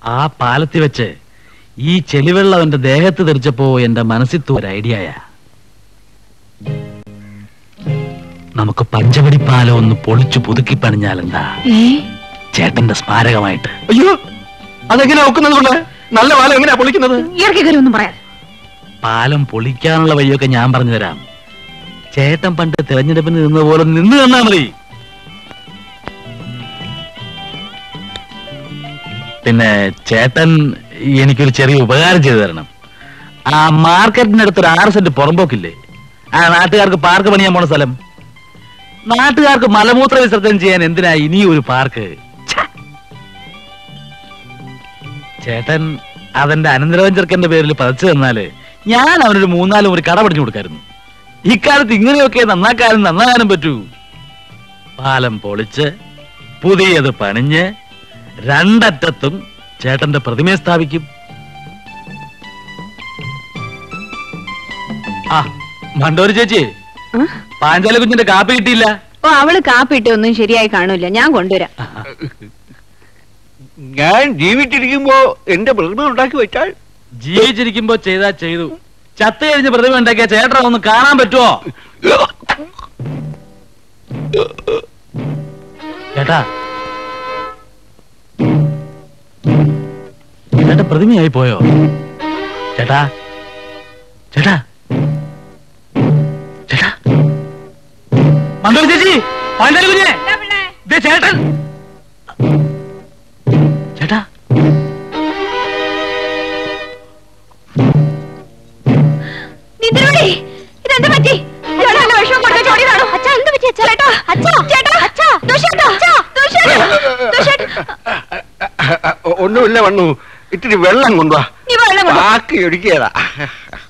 ആ പാലത്തിൽ വെച്ച് ഈ ചെളിവെള്ളം എന്റെ ദേഹത്ത് തെറിച്ചപ്പോ എന്റെ മനസ്സിൽ തോ ഒരു ഐഡിയയാ നമുക്ക് പഞ്ചവടി പാലം ഒന്ന് പൊളിച്ചു പുതുക്കി പണിഞ്ഞാലെന്താ ചേട്ടന്റെ സ്മാരകമായിട്ട് അയ്യോ അതെങ്ങനെയാ ഒക്കുന്നത് കൊണ്ട് നല്ല പാലം എങ്ങനെയാ പൊളിക്കുന്നത് ഇയർക്കി കയറി ഒന്നും പറയാം പാലം പൊളിക്കാനുള്ള വഴിയൊക്കെ ഞാൻ പറഞ്ഞു തരാം ചേട്ടൻ പണ്ട് തെരഞ്ഞെടുപ്പിന് നിന്ന പോലെ നിന്ന് തന്നാ മതി പിന്നെ ചേട്ടൻ എനിക്കൊരു ചെറിയ ഉപകാരം ചെയ്തു തരണം ആ മാർക്കറ്റിനടുത്ത് ഒരു ആറ് സെന്റ് പുറമ്പോക്കില്ലേ ആ നാട്ടുകാർക്ക് പാർക്ക് പണിയാൻ പോണ സ്ഥലം നാട്ടുകാർക്ക് മലമൂത്ര വിസർജനം ചെയ്യാൻ എന്തിനാ ഇനി ഒരു പാർക്ക് ഛ! ചേട്ടൻ അതെന്റെ അനന്തരവൻ ചെറുക്കന്റെ പേരിൽ പതിച്ചു തന്നാല് ഞാൻ അവനൊരു മൂന്നാലും ഒരു കട പഠിച്ചു കൊടുക്കായിരുന്നു ഇക്കാലത്ത് ഇങ്ങനെയൊക്കെ നന്നാക്കാനും നന്നാകാനും പറ്റൂ പാലം പൊളിച്ച് പുതിയത് പണിഞ്ഞ് രണ്ടറ്റത്തും ചേട്ടന്റെ പ്രതിമയെ സ്ഥാപിക്കും ആ മണ്ടോരി ചേച്ചി പാഞ്ചാല കുഞ്ഞിന്റെ കാപ്പി കിട്ടിയില്ല ഓ അവള് കാപ്പിട്ട് ഒന്നും ശരിയായി കാണൂല ഞാൻ കൊണ്ടുവരാം ഞാൻ ജീവിച്ചിരിക്കുമ്പോ എന്റെ പ്രതിമ ഉണ്ടാക്കി വെച്ചാൽ ജീവിച്ചിരിക്കുമ്പോ ചെയ്താ ചെയ്തു ചത്ത് കഴിഞ്ഞ് പ്രതിമ ഉണ്ടാക്കിയ ചേട്ടനെ ഒന്ന് കാണാൻ പറ്റുമോ ചേട്ടാ ചേട്ടാ പ്രതിമയായി പോയോ ചേട്ടാ ചേട്ടാ ചേട്ടാ മണ്ടൂർ ചേച്ചി പാണ്ഡല കുഞ്ഞെ ദേ ചേട്ടൻ ചേട്ടാ നിതിനോടി ഇതെന്ത് പറ്റി ഇയാള് വല്ല വിഷമം കൊടുത്ത് ചോടിയതാണോ? ചേട്ടാ, ചേട്ടാ, ദുഷ്യട്ടാ, ദുഷ്യട്ടാ, ദുഷ്യട്ടാ. ഒന്നുമില്ല വണ്ണു ഇത്തിരി വെള്ളം കൊണ്ടുവാ നീ വെള്ളം കൊണ്ടുവാ. ബാക്കി ഒഴിക്കതാ